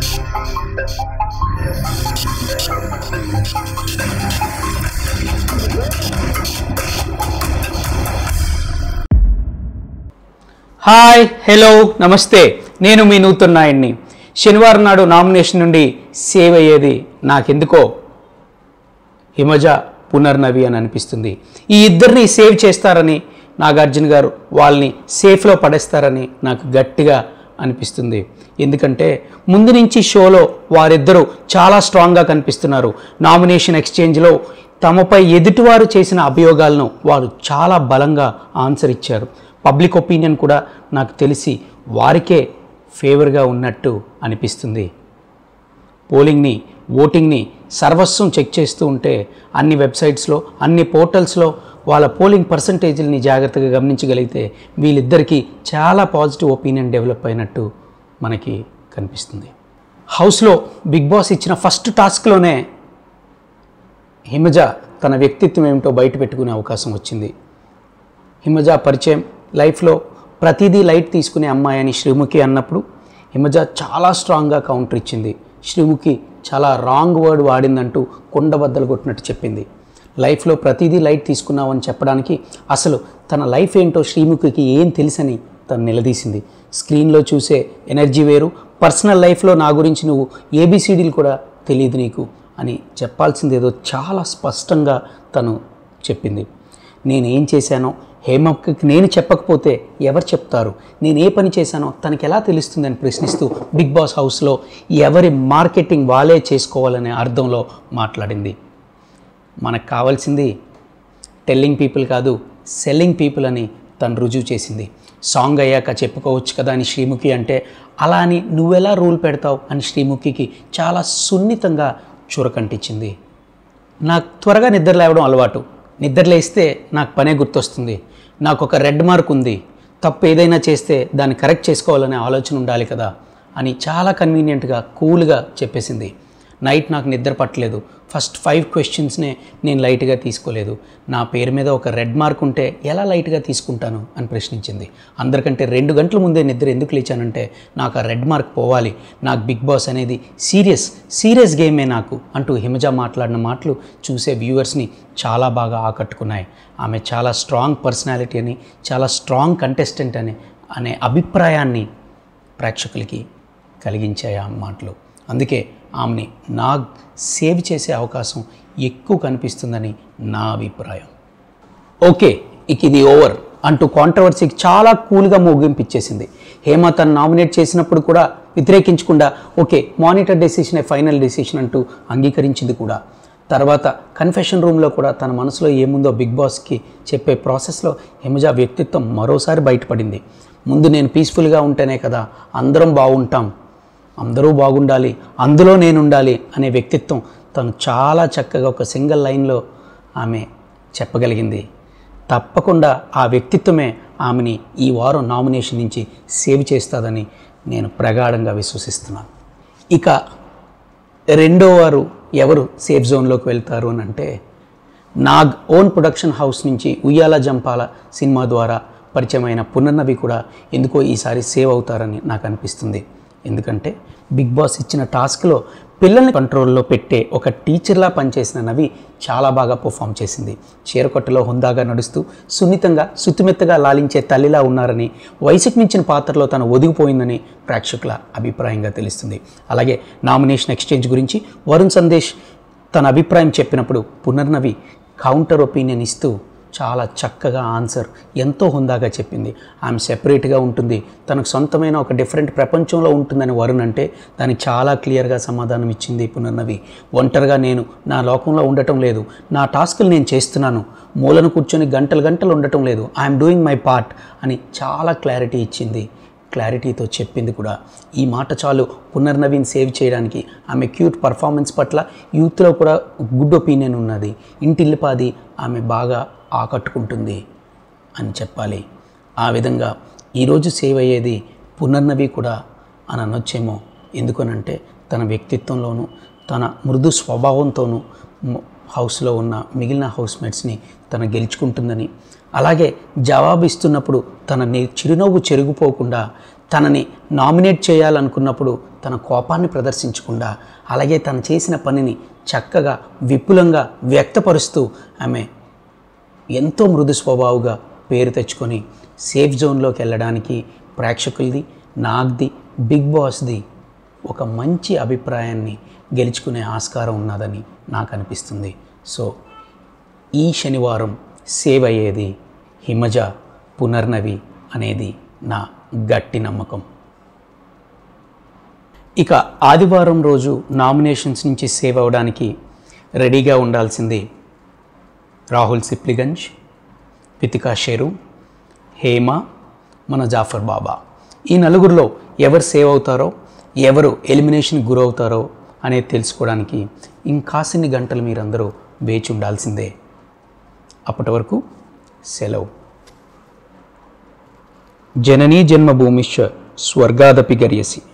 hi hello నమస్తే నేను మీ నూతన్ నాయుడిని శనివారం నాడు నామినేషన్ నుండి సేవ్ అయ్యేది నాకెందుకో హిమజ పునర్నవి అని అనిపిస్తుంది ఈ ఇద్దరిని సేవ్ చేస్తారని నాగార్జున గారు వాళ్ళని సేఫ్లో పడేస్తారని నాకు గట్టిగా అనిపిస్తుంది ఎందుకంటే ముందు నుంచి షోలో వారిద్దరూ చాలా స్ట్రాంగ్గా కనిపిస్తున్నారు నామినేషన్ ఎక్స్చేంజ్లో తమపై ఎదుటివారు చేసిన అభియోగాలను వారు చాలా బలంగా ఆన్సర్ ఇచ్చారు పబ్లిక్ ఒపీనియన్ కూడా నాకు తెలిసి వారికే ఫేవర్గా ఉన్నట్టు అనిపిస్తుంది పోలింగ్ని ఓటింగ్ని సర్వస్వం చెక్ చేస్తూ ఉంటే అన్ని వెబ్సైట్స్లో అన్ని పోర్టల్స్లో వాళ్ళ పోలింగ్ పర్సంటేజ్ని జాగ్రత్తగా గమనించగలిగితే వీళ్ళిద్దరికీ చాలా పాజిటివ్ ఒపీనియన్ డెవలప్ అయినట్టు మనకి కనిపిస్తుంది హౌస్లో బిగ్ బాస్ ఇచ్చిన ఫస్ట్ టాస్క్లోనే హిమజ తన వ్యక్తిత్వం ఏమిటో బయట పెట్టుకునే అవకాశం వచ్చింది హిమజ పరిచయం లైఫ్లో ప్రతిదీ లైట్ తీసుకునే అమ్మాయి అని శ్రీముఖి అన్నప్పుడు హిమజ చాలా స్ట్రాంగ్గా కౌంటర్ ఇచ్చింది శ్రీముఖి చాలా రాంగ్ వర్డ్ వాడిందంటూ కొండబద్దలు కొట్టినట్టు చెప్పింది లైఫ్లో ప్రతిదీ లైట్ తీసుకున్నావని చెప్పడానికి అసలు తన లైఫ్ ఏంటో శ్రీముఖికి ఏం తెలుసని తను నిలదీసింది స్క్రీన్లో చూసే ఎనర్జీ వేరు పర్సనల్ లైఫ్లో నా గురించి నువ్వు ఏబిసిడీలు కూడా తెలియదు నీకు అని చెప్పాల్సింది ఏదో చాలా స్పష్టంగా తను చెప్పింది నేను ఏం చేశానో హేమకి నేను చెప్పకపోతే ఎవరు చెప్తారు నేను ఏ పని చేశానో తనకి ఎలా తెలుస్తుందని ప్రశ్నిస్తూ బిగ్ బాస్ హౌస్లో ఎవరి మార్కెటింగ్ వాళ్ళే చేసుకోవాలనే అర్థంలో మాట్లాడింది మనకు కావాల్సింది టెల్లింగ్ పీపుల్ కాదు సెల్లింగ్ పీపుల్ అని తను రుజువు చేసింది సాంగ్ అయ్యాక చెప్పుకోవచ్చు కదా అని శ్రీముఖి అంటే అలా అని నువ్వెలా రూల్ పెడతావు అని శ్రీముఖికి చాలా సున్నితంగా చురకంటించింది నాకు త్వరగా నిద్ర లేవడం అలవాటు నిద్ర లేస్తే నాకు పనే గుర్తొస్తుంది నాకు ఒక రెడ్ మార్క్ ఉంది తప్పు ఏదైనా చేస్తే దాన్ని కరెక్ట్ చేసుకోవాలనే ఆలోచన ఉండాలి కదా అని చాలా కన్వీనియంట్గా కూల్గా చెప్పేసింది నైట్ నాకు నిద్ర పట్టలేదు ఫస్ట్ ఫైవ్ క్వశ్చన్స్నే నేను లైట్గా తీసుకోలేదు నా పేరు మీద ఒక రెడ్ మార్క్ ఉంటే ఎలా లైట్గా తీసుకుంటాను అని ప్రశ్నించింది అందరికంటే రెండు గంటల ముందే నిద్ర ఎందుకు లేచానంటే నాకు ఆ రెడ్ మార్క్ పోవాలి నాకు బిగ్ బాస్ అనేది సీరియస్ సీరియస్ గేమే నాకు అంటూ హిమజ మాట్లాడిన మాటలు చూసే వ్యూవర్స్ని చాలా బాగా ఆకట్టుకున్నాయి ఆమె చాలా స్ట్రాంగ్ పర్సనాలిటీ అని చాలా స్ట్రాంగ్ కంటెస్టెంట్ అని అనే అభిప్రాయాన్ని ప్రేక్షకులకి కలిగించాయి ఆ మాటలు అందుకే ఆమెని నాగ్ సేవ్ చేసే అవకాశం ఎక్కువ కనిపిస్తుందని నా అభిప్రాయం ఓకే ఇక ఇది ఓవర్ అంటూ కాంట్రవర్సీకి చాలా కూల్గా ముగింపిచ్చేసింది హేమ తను నామినేట్ చేసినప్పుడు కూడా వ్యతిరేకించకుండా ఓకే మానిటర్ డెసిషనే ఫైనల్ డెసిషన్ అంటూ అంగీకరించింది కూడా తర్వాత కన్ఫెషన్ రూమ్లో కూడా తన మనసులో ఏముందో బిగ్ బాస్కి చెప్పే ప్రాసెస్లో హిమజ వ్యక్తిత్వం మరోసారి బయటపడింది ముందు నేను పీస్ఫుల్గా ఉంటేనే కదా అందరం బాగుంటాం అందరూ బాగుండాలి అందులో నేను ఉండాలి అనే వ్యక్తిత్వం తను చాలా చక్కగా ఒక సింగిల్ లైన్లో ఆమె చెప్పగలిగింది తప్పకుండా ఆ వ్యక్తిత్వమే ఆమెని ఈ వారం నామినేషన్ నుంచి సేవ్ చేస్తుందని నేను ప్రగాఢంగా విశ్వసిస్తున్నాను ఇక రెండో వారు ఎవరు సేఫ్ జోన్లోకి వెళ్తారు అని అంటే నాగ్ ఓన్ ప్రొడక్షన్ హౌస్ నుంచి ఉయ్యాల జంపాల సినిమా ద్వారా పరిచయమైన పునర్నవి కూడా ఎందుకో ఈసారి సేవ్ అవుతారని నాకు అనిపిస్తుంది ఎందుకంటే బిగ్ బాస్ ఇచ్చిన టాస్క్లో పిల్లల్ని కంట్రోల్లో పెట్టే ఒక టీచర్లా పనిచేసిన నవి చాలా బాగా పర్ఫామ్ చేసింది చీరకొట్టలో హుందాగా నడుస్తూ సున్నితంగా సుతిమెత్తగా లాలించే తల్లిలా ఉన్నారని వయసుకు మించిన పాత్రలో తను ఒదిగిపోయిందని ప్రేక్షకుల అభిప్రాయంగా తెలుస్తుంది అలాగే నామినేషన్ ఎక్స్చేంజ్ గురించి వరుణ్ సందేశ్ తన అభిప్రాయం చెప్పినప్పుడు పునర్నవి కౌంటర్ ఒపీనియన్ ఇస్తూ చాలా చక్కగా ఆన్సర్ ఎంతో హుందాగా చెప్పింది ఆమె సెపరేట్గా ఉంటుంది తనకు సొంతమైన ఒక డిఫరెంట్ ప్రపంచంలో ఉంటుందని వరుణ్ అంటే దానికి చాలా క్లియర్గా సమాధానం ఇచ్చింది పునర్నవి ఒంటరిగా నేను నా లోకంలో ఉండటం లేదు నా టాస్కులు నేను చేస్తున్నాను మూలను కూర్చొని గంటలు గంటలు ఉండటం లేదు ఐఎమ్ డూయింగ్ మై పార్ట్ అని చాలా క్లారిటీ ఇచ్చింది క్లారిటీతో చెప్పింది కూడా ఈ మాట చాలు పునర్నవీన్ సేవ్ చేయడానికి ఆమె క్యూట్ పర్ఫార్మెన్స్ పట్ల యూత్లో కూడా గుడ్ ఒపీనియన్ ఉన్నది ఇంటిల్లిపాది ఆమె బాగా ఆకట్టుకుంటుంది అని చెప్పాలి ఆ విధంగా ఈరోజు సేవ్ అయ్యేది పునర్నవి కూడా అని అనొచ్చేమో ఎందుకనంటే తన వ్యక్తిత్వంలోనూ తన మృదు స్వభావంతోనూ మ- హౌస్లో ఉన్న మిగిలిన హౌస్మేట్స్ని తను గెలుచుకుంటుందని అలాగే జవాబు ఇస్తున్నప్పుడు తన ని- చిరునవ్వు చెరిగిపోకుండా తనని నామినేట్ చేయాలనుకున్నప్పుడు తన కోపాన్ని ప్రదర్శించకుండా అలాగే తను చేసిన పనిని చక్కగా విపులంగా వ్యక్తపరుస్తూ ఆమె ఎంతో మృదు స్వభావుగా పేరు తెచ్చుకొని సేఫ్ జోన్లోకి వెళ్ళడానికి ప్రేక్షకులది నాగ్ది బిగ్ బాస్ది ఒక మంచి అభిప్రాయాన్ని గెలుచుకునే ఆస్కారం ఉన్నదని నాకు అనిపిస్తుంది సో ఈ శనివారం సేవ్ అయ్యేది హిమజ పునర్నవి అనేది నా గట్టి నమ్మకం ఇక ఆదివారం రోజు నామినేషన్స్ నుంచి సేవ్ అవ్వడానికి రెడీగా ఉండాల్సింది రాహుల్ సిప్లిగంజ్ పితికా షెరు హేమ మన జాఫర్ బాబా ఈ నలుగురిలో ఎవరు సేవ్ అవుతారో ఎవరు ఎలిమినేషన్ గురవుతారో అనేది తెలుసుకోవడానికి ఇంకాసిన్ని గంటలు మీరందరూ వేచి ఉండాల్సిందే అప్పటి వరకు సెలవు జననీ జన్మభూమిశ్చ స్వర్గాదపి గర్యసి